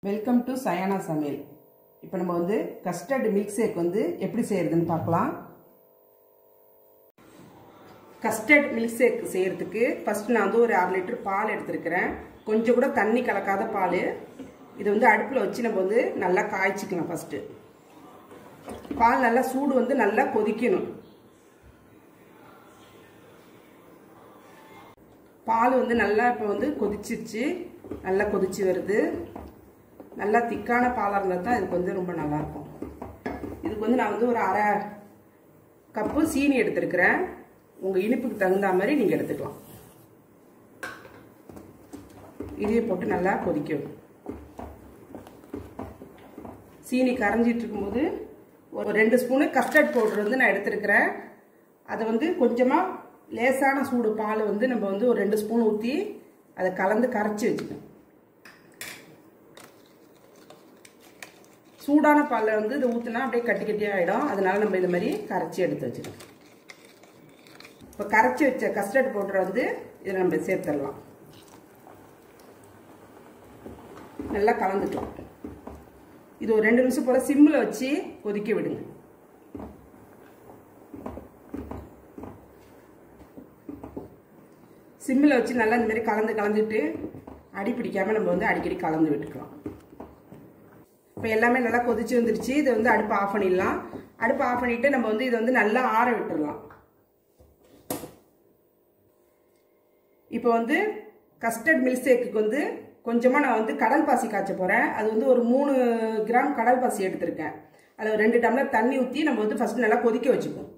welcome to Sayana சமையல் இப்போ நம்ம வந்து கஸ்டர்ட் மில்க் ஷேக் வந்து எப்படி செய்யறதுன்னு பார்க்கலாம் கஸ்டர்ட் மில்க் ஷேக் செய்யறதுக்கு ஃபர்ஸ்ட் நான் வந்து ஒரு அரை லிட்டர் பால் எடுத்திருக்கிறேன் கொஞ்சம் கூட தண்ணி கலக்காத பால் இது வந்து அடுப்பில் வச்சு நம்ம வந்து நல்லா காய்ச்சிக்கலாம் ஃபஸ்ட்டு பால் நல்லா சூடு வந்து நல்லா கொதிக்கணும் பால் வந்து நல்லா இப்போ வந்து கொதிச்சிருச்சு நல்லா கொதிச்சு வருது நல்லா திக்கான பாலாக இருந்தால் தான் இதுக்கு வந்து ரொம்ப நல்லாயிருக்கும் இதுக்கு வந்து நான் வந்து ஒரு அரை கப்பு சீனி எடுத்துருக்கிறேன் உங்கள் இனிப்புக்கு தகுந்த மாதிரி நீங்கள் எடுத்துக்கலாம் இதையே போட்டு நல்லா கொதிக்கணும் சீனி கரைஞ்சிட்டு இருக்கும்போது ஒரு ரெண்டு ஸ்பூனு கஸ்டர்ட் பவுடர் வந்து நான் எடுத்துருக்கிறேன் அதை வந்து கொஞ்சமாக லேசான சூடு பால் வந்து நம்ம வந்து ஒரு ரெண்டு ஸ்பூன் ஊற்றி அதை கலந்து கரைச்சி வச்சுக்கணும் சூடான பாலில் வந்து இதை ஊற்றினா அப்படியே கட்டி கட்டியாக ஆகிடும் அதனால நம்ம இந்த மாதிரி கரைச்சி எடுத்து வச்சுக்கணும் இப்போ கரைச்சி வச்ச கஸ்டர்ட் பவுடரை வந்து இதில் நம்ம சேர்த்துடலாம் நல்லா கலந்துக்கலாம் இது ஒரு ரெண்டு நிமிஷம் போல் சிம்மில் வச்சு கொதிக்க விடுங்க சிம்மில் வச்சு நல்லா இந்த மாதிரி கலந்து கலந்துட்டு அடி பிடிக்காமல் நம்ம வந்து அடிக்கடி கலந்து விட்டுக்கலாம் இப்போ எல்லாமே நல்லா கொதிச்சு வந்துருச்சு இதை வந்து அடுப்பு ஆஃப் பண்ணிடலாம் அடுப்பு ஆஃப் பண்ணிட்டு நம்ம வந்து இதை வந்து நல்லா ஆற விட்டுடலாம் இப்போ வந்து கஸ்டர்ட் மில்க் ஷேக்குக்கு வந்து கொஞ்சமாக நான் வந்து கடல் பாசி காய்ச்ச போகிறேன் அது வந்து ஒரு மூணு கிராம் கடல் பாசி எடுத்திருக்கேன் அதில் ரெண்டு டம்ளர் தண்ணி ஊற்றி நம்ம வந்து ஃபஸ்ட் நல்லா கொதிக்க வச்சுப்போம்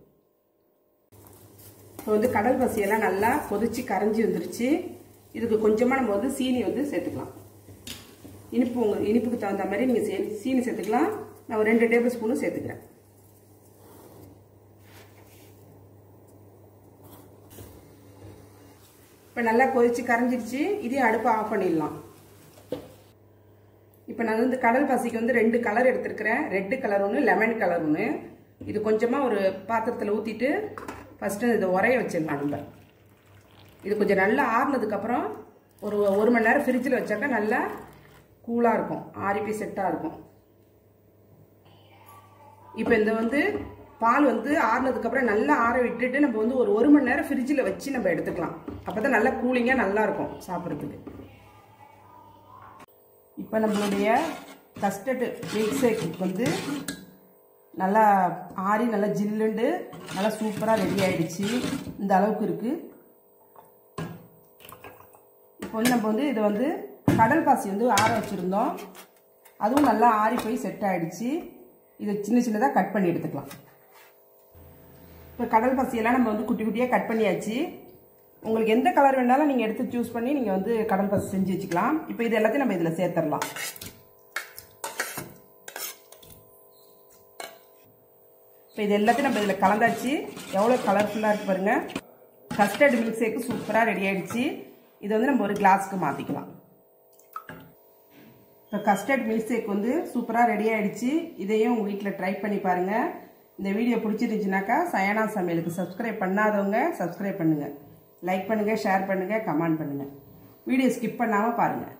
இப்போ வந்து கடல் பசியெல்லாம் நல்லா கொதிச்சு கரைஞ்சி வந்துருச்சு இதுக்கு கொஞ்சமாக நம்ம வந்து சீனி வந்து சேர்த்துக்கலாம் இனிப்பு உங்கள் இனிப்புக்கு தகுந்த மாதிரி நீங்கள் சீனி சேர்த்துக்கலாம் நான் ஒரு ரெண்டு டேபிள் ஸ்பூனும் சேர்த்துக்கிறேன் இப்போ நல்லா கொதிச்சு கரைஞ்சிருச்சு இதையும் அடுப்பை ஆஃப் பண்ணிடலாம் இப்போ நான் வந்து கடல் பாசிக்கு வந்து ரெண்டு கலர் எடுத்திருக்கிறேன் ரெட்டு கலர் ஒன்று லெமன் கலர் ஒன்று இது கொஞ்சமாக ஒரு பாத்திரத்தில் ஊற்றிட்டு ஃபஸ்ட்டு இதை உரைய வச்சிடலாம் நம்ம இது கொஞ்சம் நல்லா ஆறுனதுக்கப்புறம் ஒரு ஒரு மணி நேரம் ஃப்ரிட்ஜில் வச்சாக்கா நல்லா கூலாக இருக்கும் ஆரிப்பி செட்டாக இருக்கும் இப்போ இந்த வந்து பால் வந்து ஆறுனதுக்கப்புறம் நல்லா ஆற விட்டுட்டு நம்ம வந்து ஒரு ஒரு மணி நேரம் ஃப்ரிட்ஜில் வச்சு நம்ம எடுத்துக்கலாம் அப்போ தான் நல்லா கூலிங்காக நல்லா இருக்கும் சாப்பிட்றதுக்கு இப்போ நம்மளுடைய கஸ்டர்டு மில்க் ஷேக் வந்து நல்லா ஆறி நல்லா ஜில்லுண்டு நல்லா சூப்பராக ரெடி ஆயிடுச்சு இந்த அளவுக்கு இருக்குது இப்போ வந்து நம்ம வந்து இதை வந்து கடல் பாசி வந்து ஆற வச்சுருந்தோம் அதுவும் நல்லா ஆறி போய் செட் ஆகிடுச்சு இதை சின்ன சின்னதாக கட் பண்ணி எடுத்துக்கலாம் இப்போ கடல் பாசியெல்லாம் நம்ம வந்து குட்டி குட்டியாக கட் பண்ணியாச்சு உங்களுக்கு எந்த கலர் வேணாலும் நீங்கள் எடுத்து சூஸ் பண்ணி நீங்கள் வந்து கடல் பாசி செஞ்சு வச்சுக்கலாம் இப்போ இது எல்லாத்தையும் நம்ம இதில் சேர்த்துடலாம் இப்போ இது எல்லாத்தையும் நம்ம இதில் கலந்தாச்சு எவ்வளோ கலர்ஃபுல்லாக இருக்கு பாருங்கள் கஸ்டர்ட் மில்க் ஷேக்கு சூப்பராக ரெடி ஆகிடுச்சு இதை வந்து நம்ம ஒரு கிளாஸ்க்கு மாற்றிக்கலாம் இப்போ கஸ்டர்ட் மில்க் ஷேக் வந்து சூப்பராக ரெடி ஆகிடுச்சு இதையும் உங்கள் வீட்டில் ட்ரை பண்ணி பாருங்கள் இந்த வீடியோ பிடிச்சிருந்துச்சுனாக்கா சயனா சமையலுக்கு சப்ஸ்கிரைப் பண்ணாதவங்க சப்ஸ்கிரைப் பண்ணுங்கள் லைக் பண்ணுங்கள் ஷேர் பண்ணுங்கள் கமெண்ட் பண்ணுங்கள் வீடியோ ஸ்கிப் பண்ணாமல் பாருங்கள்